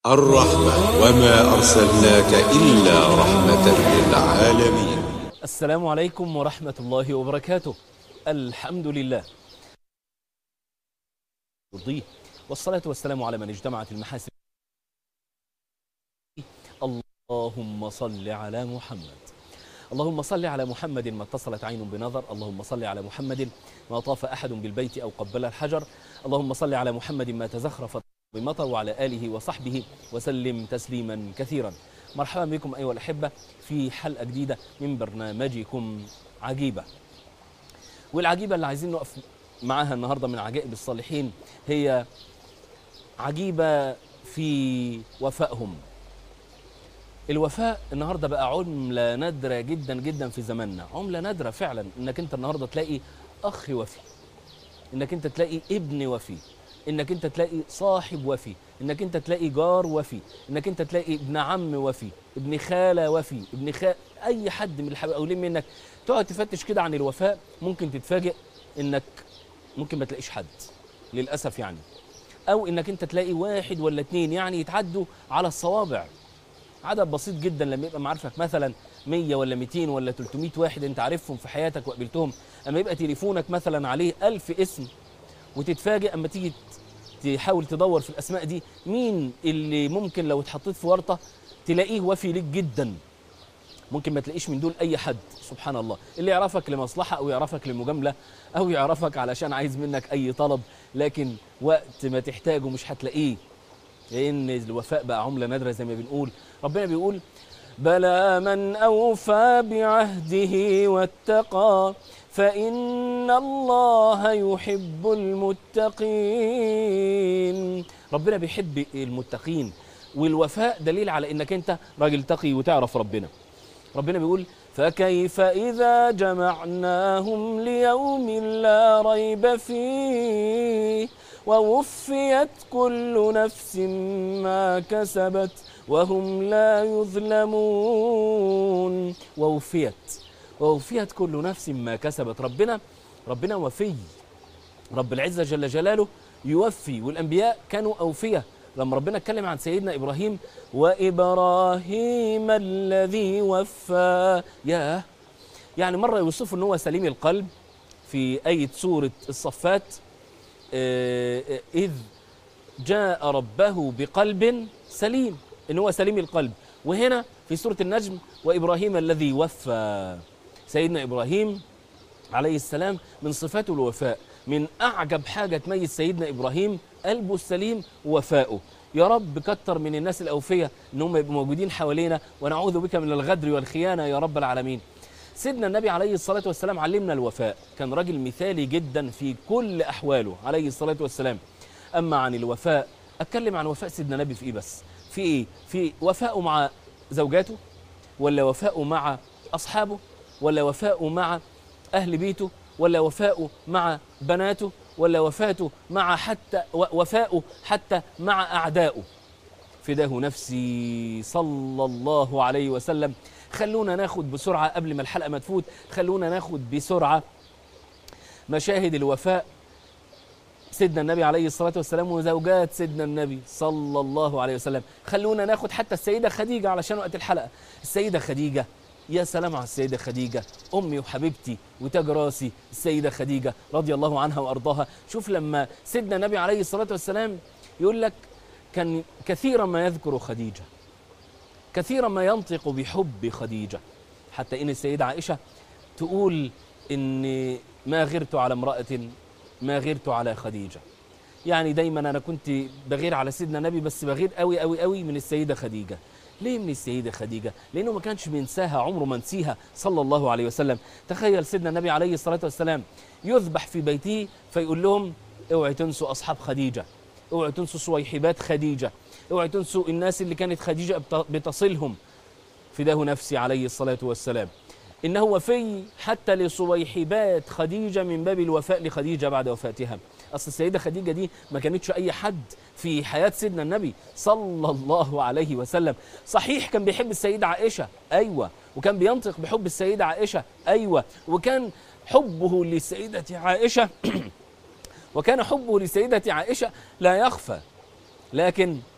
الرحمة وما أرسلناك إلا رحمة للعالمين السلام عليكم ورحمة الله وبركاته الحمد لله يرضيه والصلاة والسلام على من اجتمعت المحاسن اللهم صل على محمد اللهم صل على محمد ما اتصلت عين بنظر اللهم صل على محمد ما طاف أحد بالبيت أو قبل الحجر اللهم صل على محمد ما تزخرف بمطر وعلى آله وصحبه وسلم تسليما كثيرا مرحبا بكم أيها الأحبة في حلقة جديدة من برنامجكم عجيبة والعجيبة اللي عايزين نقف معاها النهاردة من عجائب الصالحين هي عجيبة في وفائهم الوفاء النهارده بقى عملة نادرة جدا جدا في زماننا عملة نادرة فعلا انك انت النهارده تلاقي اخ وفي انك انت تلاقي ابن وفي انك انت تلاقي صاحب وفي انك انت تلاقي جار وفي انك انت تلاقي ابن عم وفي ابن خالة وفي ابن خال اي حد من الحوالين منك تقعد تفتش كده عن الوفاء ممكن تتفاجئ انك ممكن ما تلاقيش حد للاسف يعني او انك انت تلاقي واحد ولا اتنين يعني يتعدوا على الصوابع عدد بسيط جدا لما يبقى معارفك مثلا 100 ولا 200 ولا 300 واحد انت عارفهم في حياتك وقابلتهم اما يبقى تليفونك مثلا عليه 1000 اسم وتتفاجئ اما تيجي تحاول تدور في الاسماء دي مين اللي ممكن لو اتحطيت في ورطه تلاقيه وفي ليك جدا ممكن ما تلاقيش من دول اي حد سبحان الله اللي يعرفك لمصلحه او يعرفك لمجامله او يعرفك علشان عايز منك اي طلب لكن وقت ما تحتاجه مش هتلاقيه لان الوفاء بقى عمله نادره زي ما بنقول ربنا بيقول بلى من اوفى بعهده واتقى فان الله يحب المتقين ربنا بيحب المتقين والوفاء دليل على انك انت راجل تقي وتعرف ربنا ربنا بيقول فكيف إذا جمعناهم ليوم لا ريب فيه ووفيت كل نفس ما كسبت وهم لا يظلمون ووفيت ووفيت كل نفس ما كسبت ربنا ربنا وفي رب العزة جل جلاله يوفي والأنبياء كانوا أوفية لما ربنا اتكلم عن سيدنا إبراهيم وإبراهيم الذي وفى ياه يعني مرة يوصف أنه هو سليم القلب في آية سورة الصفات إذ جاء ربه بقلب سليم إن هو سليم القلب وهنا في سورة النجم وإبراهيم الذي وفى سيدنا إبراهيم عليه السلام من صفاته الوفاء من أعجب حاجة تميز سيدنا إبراهيم قلبه السليم ووفائه يا رب كتر من الناس الأوفية إن هم يبقوا موجودين حوالينا ونعوذ بك من الغدر والخيانة يا رب العالمين سيدنا النبي عليه الصلاة والسلام علمنا الوفاء كان راجل مثالي جدا في كل أحواله عليه الصلاة والسلام أما عن الوفاء أتكلم عن وفاء سيدنا النبي في إيه بس في إيه في وفاءه مع زوجاته ولا وفاءه مع أصحابه ولا وفاءه مع أهل بيته ولا وفاءه مع بناته ولا وفاته مع حتى وفاءه حتى مع أعدائه فداه نفسي صلى الله عليه وسلم خلونا ناخد بسرعة قبل ما الحلقة ما تفوت خلونا ناخد بسرعة مشاهد الوفاء سيدنا النبي عليه الصلاة والسلام وزوجات سيدنا النبي صلى الله عليه وسلم خلونا ناخد حتى السيدة خديجة علشان وقت الحلقة السيدة خديجة يا سلام على السيدة خديجة أمي وحبيبتي وتاج راسي السيدة خديجة رضي الله عنها وأرضاها شوف لما سيدنا النبي عليه الصلاة والسلام يقول لك كان كثيرا ما يذكر خديجة كثيرا ما ينطق بحب خديجة حتى إن السيدة عائشة تقول إن ما غرت على امرأة ما غرت على خديجة يعني دايما أنا كنت بغير على سيدنا النبي بس بغير قوي قوي قوي من السيدة خديجة ليه من السيدة خديجة؟ لأنه ما كانش بينساها عمره ما نسيها صلى الله عليه وسلم تخيل سيدنا النبي عليه الصلاة والسلام يذبح في بيته فيقول لهم اوعي تنسوا أصحاب خديجة اوعي تنسوا صويحبات خديجة اوعي تنسوا الناس اللي كانت خديجة بتصلهم فداه نفسي عليه الصلاة والسلام إنه وفي حتى لصويحبات خديجة من باب الوفاء لخديجة بعد وفاتها أصل السيدة خديجة دي ما كانتش أي حد في حياة سيدنا النبي صلى الله عليه وسلم صحيح كان بيحب السيدة عائشة أيوة وكان بينطق بحب السيدة عائشة أيوة وكان حبه للسيدة عائشة وكان حبه لسيدة عائشة لا يخفى لكن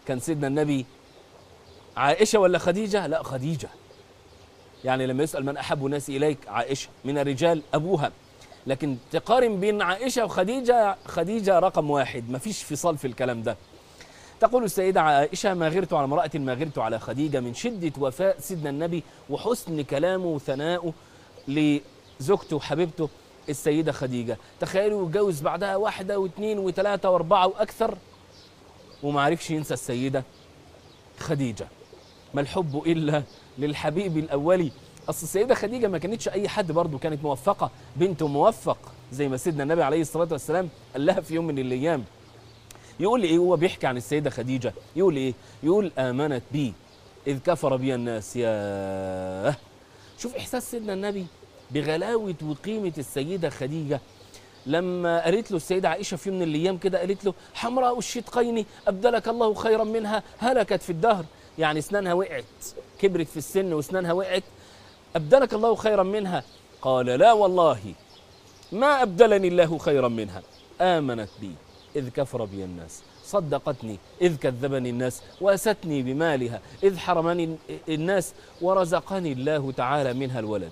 كان سيدنا النبي عائشه ولا خديجه لا خديجه يعني لما يسال من احب الناس اليك عائشه من الرجال ابوها لكن تقارن بين عائشه وخديجه خديجه رقم واحد مفيش فصال في الكلام ده تقول السيدة عائشة ما غرت على امرأة ما غرت على خديجة من شدة وفاء سيدنا النبي وحسن كلامه وثنائه لزوجته وحبيبته السيدة خديجة تخيلوا يتجوز بعدها واحدة واثنين وثلاثة واربعة وأكثر وما عرفش ينسى السيدة خديجة ما الحب إلا للحبيب الأولي أصل السيدة خديجة ما كانتش أي حد برضه كانت موفقة بنت موفق زي ما سيدنا النبي عليه الصلاة والسلام قال لها في يوم من الأيام يقول لي ايه هو بيحكي عن السيده خديجه يقول ايه يقول امنت بي اذ كفر بي الناس يا شوف احساس سيدنا النبي بغلاوه وقيمه السيده خديجه لما قالت له السيده عائشه في يوم من الايام كده قالت له حمراء الشدقين ابدلك الله خيرا منها هلكت في الدهر يعني اسنانها وقعت كبرت في السن واسنانها وقعت ابدلك الله خيرا منها قال لا والله ما ابدلني الله خيرا منها امنت بي إذ كفر بي الناس صدقتني إذ كذبني الناس وأستني بمالها إذ حرمني الناس ورزقني الله تعالى منها الولد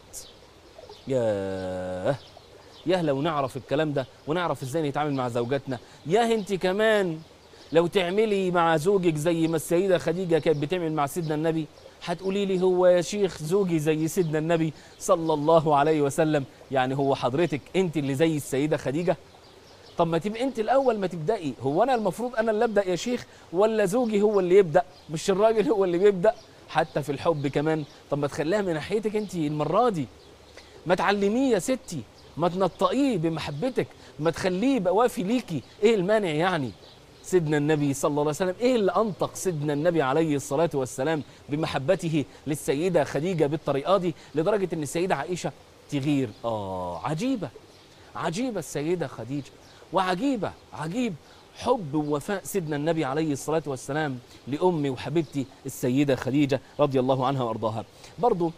ياه ياه لو نعرف الكلام ده ونعرف ازاي نتعامل مع زوجاتنا ياه انت كمان لو تعملي مع زوجك زي ما السيدة خديجة كانت بتعمل مع سيدنا النبي هتقولي لي هو يا شيخ زوجي زي سيدنا النبي صلى الله عليه وسلم يعني هو حضرتك انت اللي زي السيدة خديجة طب ما تبقى انت الاول ما تبداي هو انا المفروض انا اللي ابدا يا شيخ ولا زوجي هو اللي يبدا مش الراجل هو اللي بيبدا حتى في الحب كمان طب ما تخليها من ناحيتك انت المره دي ما تعلميه يا ستي ما تنطقيه بمحبتك ما تخليه يبقى وافي ليكي ايه المانع يعني سيدنا النبي صلى الله عليه وسلم ايه اللي انطق سيدنا النبي عليه الصلاه والسلام بمحبته للسيده خديجه بالطريقه دي لدرجه ان السيده عائشه تغير اه عجيبه عجيبه السيده خديجه وعجيبة عجيب حب ووفاء سيدنا النبي عليه الصلاة والسلام لأمي وحبيبتي السيدة خديجة رضي الله عنها وأرضاها برضو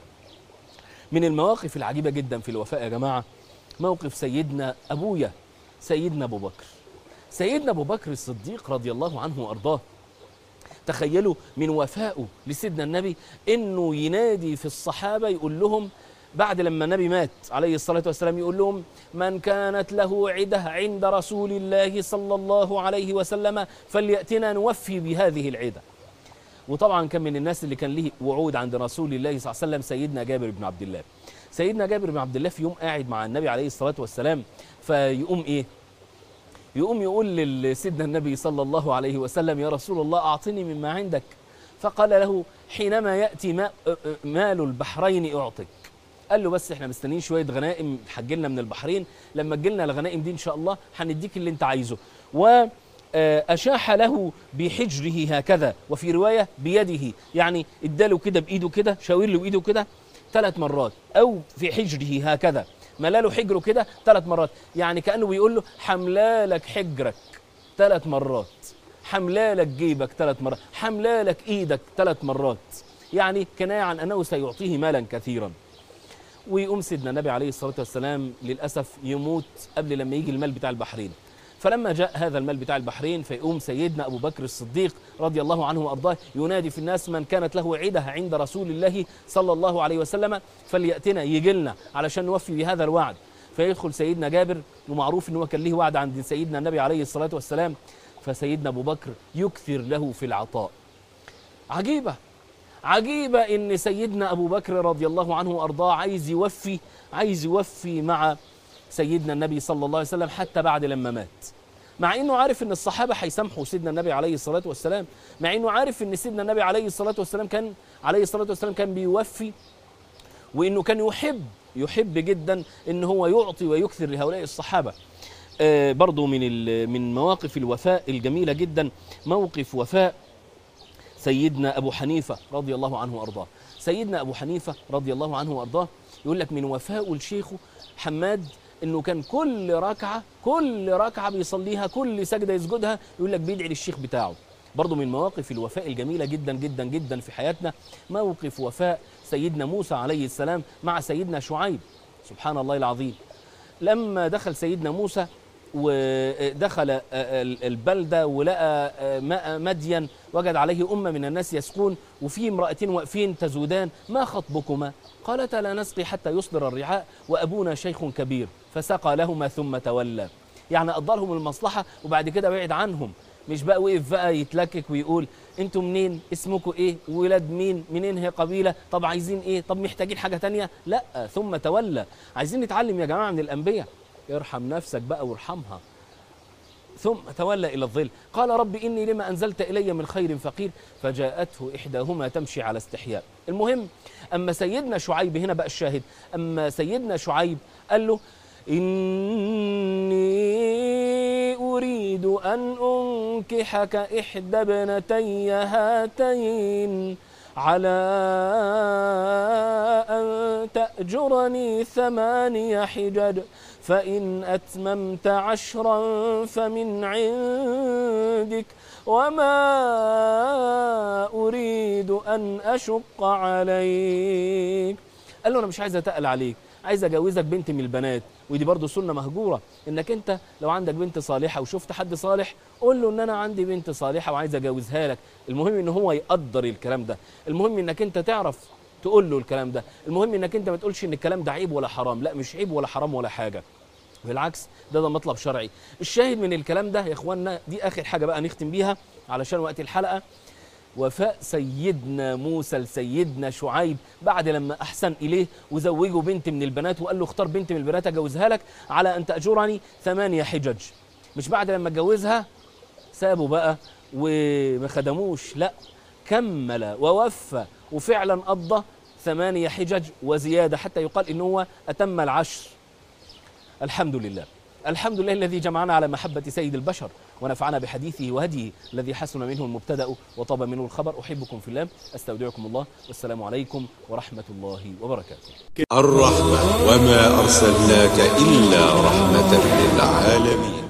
من المواقف العجيبة جدا في الوفاء يا جماعة موقف سيدنا أبويا سيدنا أبو بكر سيدنا أبو بكر الصديق رضي الله عنه وأرضاه تخيلوا من وفائه لسيدنا النبي انه ينادي في الصحابه يقول لهم بعد لما النبي مات عليه الصلاة والسلام يقول لهم من كانت له عدة عند رسول الله صلى الله عليه وسلم فليأتنا نوفي بهذه العدة وطبعا كان من الناس اللي كان له وعود عند رسول الله صلى الله عليه وسلم سيدنا جابر بن عبد الله سيدنا جابر بن عبد الله في يوم قاعد مع النبي عليه الصلاة والسلام فيقوم ايه يقوم يقول لسيدنا النبي صلى الله عليه وسلم يا رسول الله أعطني مما عندك فقال له حينما يأتي مال البحرين أعطك قال له بس احنا مستنيين شويه غنائم حجلنا من البحرين لما تجيلنا الغنائم دي ان شاء الله هنديك اللي انت عايزه و أشاح له بحجره هكذا وفي رواية بيده يعني اداله كده بإيده كده شاور له بإيده كده ثلاث مرات أو في حجره هكذا ملاله حجره كده ثلاث مرات يعني كأنه بيقول له حملالك حجرك ثلاث مرات حملالك جيبك ثلاث مرات حملالك إيدك ثلاث مرات يعني كناية عن أنه سيعطيه مالا كثيرا ويقوم سيدنا النبي عليه الصلاة والسلام للأسف يموت قبل لما يجي المال بتاع البحرين فلما جاء هذا المال بتاع البحرين فيقوم سيدنا أبو بكر الصديق رضي الله عنه وأرضاه ينادي في الناس من كانت له عدة عند رسول الله صلى الله عليه وسلم فليأتنا يجي لنا علشان نوفي بهذا الوعد فيدخل سيدنا جابر ومعروف ان هو كان له وعد عند سيدنا النبي عليه الصلاة والسلام فسيدنا أبو بكر يكثر له في العطاء عجيبة عجيبة ان سيدنا ابو بكر رضي الله عنه وارضاه عايز يوفي عايز يوفي مع سيدنا النبي صلى الله عليه وسلم حتى بعد لما مات مع انه عارف ان الصحابه هيسامحوا سيدنا النبي عليه الصلاه والسلام مع انه عارف ان سيدنا النبي عليه الصلاه والسلام كان عليه الصلاه والسلام كان بيوفي وانه كان يحب يحب جدا ان هو يعطي ويكثر لهؤلاء الصحابه آه برضو من من مواقف الوفاء الجميله جدا موقف وفاء سيدنا أبو حنيفة رضي الله عنه وأرضاه سيدنا أبو حنيفة رضي الله عنه وأرضاه يقول لك من وفاء لشيخه حماد انه كان كل ركعه كل ركعه بيصليها كل سجده يسجدها يقول لك بيدعي للشيخ بتاعه برضه من مواقف الوفاء الجميله جدا جدا جدا في حياتنا موقف وفاء سيدنا موسى عليه السلام مع سيدنا شعيب سبحان الله العظيم لما دخل سيدنا موسى ودخل آه، ال- البلدة ولقى آه، ماء مدين وجد عليه أمة من الناس يسكون وفي امرأتين واقفين تزودان ما خطبكما قالتا لا نسقي حتى يصدر الرعاء وأبونا شيخ كبير فسقى لهما ثم تولى يعني قضى لهم المصلحة وبعد كده بعد عنهم مش بقى وقف بقى يتلكك ويقول انتوا منين اسمكم ايه ولاد مين منين هي قبيله طب عايزين ايه طب محتاجين حاجه تانية لا ثم تولى عايزين نتعلم يا جماعه من الانبياء ارحم نفسك بقى وارحمها ثم تولى إلى الظل قال رب إني لما أنزلت إلي من خير فقير فجاءته إحداهما تمشي على استحياء المهم أما سيدنا شعيب هنا بقى الشاهد أما سيدنا شعيب قال له إني أريد أن أنكحك إحدى ابنتي هاتين على أن تأجرني ثماني حجج فإن أتممت عشرا فمن عندك وما أريد أن أشق عليك قال له أنا مش عايز أتقل عليك عايز أجوزك بنت من البنات ودي برضو سنة مهجورة إنك أنت لو عندك بنت صالحة وشفت حد صالح قول له إن أنا عندي بنت صالحة وعايز أجوزها لك المهم إن هو يقدر الكلام ده المهم إنك أنت تعرف تقول له الكلام ده المهم إنك أنت ما تقولش إن الكلام ده عيب ولا حرام لا مش عيب ولا حرام ولا حاجة بالعكس ده ده مطلب شرعي الشاهد من الكلام ده يا اخوانا دي اخر حاجه بقى نختم بيها علشان وقت الحلقه وفاء سيدنا موسى لسيدنا شعيب بعد لما احسن اليه وزوجه بنت من البنات وقال له اختار بنت من البنات اجوزها لك على ان تاجرني ثمانيه حجج مش بعد لما اتجوزها سابوا بقى وما خدموش لا كمل ووفى وفعلا قضى ثمانية حجج وزيادة حتى يقال إن هو أتم العشر الحمد لله الحمد لله الذي جمعنا على محبة سيد البشر ونفعنا بحديثه وهديه الذي حسن منه المبتدأ وطاب منه الخبر أحبكم في الله أستودعكم الله والسلام عليكم ورحمة الله وبركاته الرحمة وما أرسلناك إلا رحمة للعالمين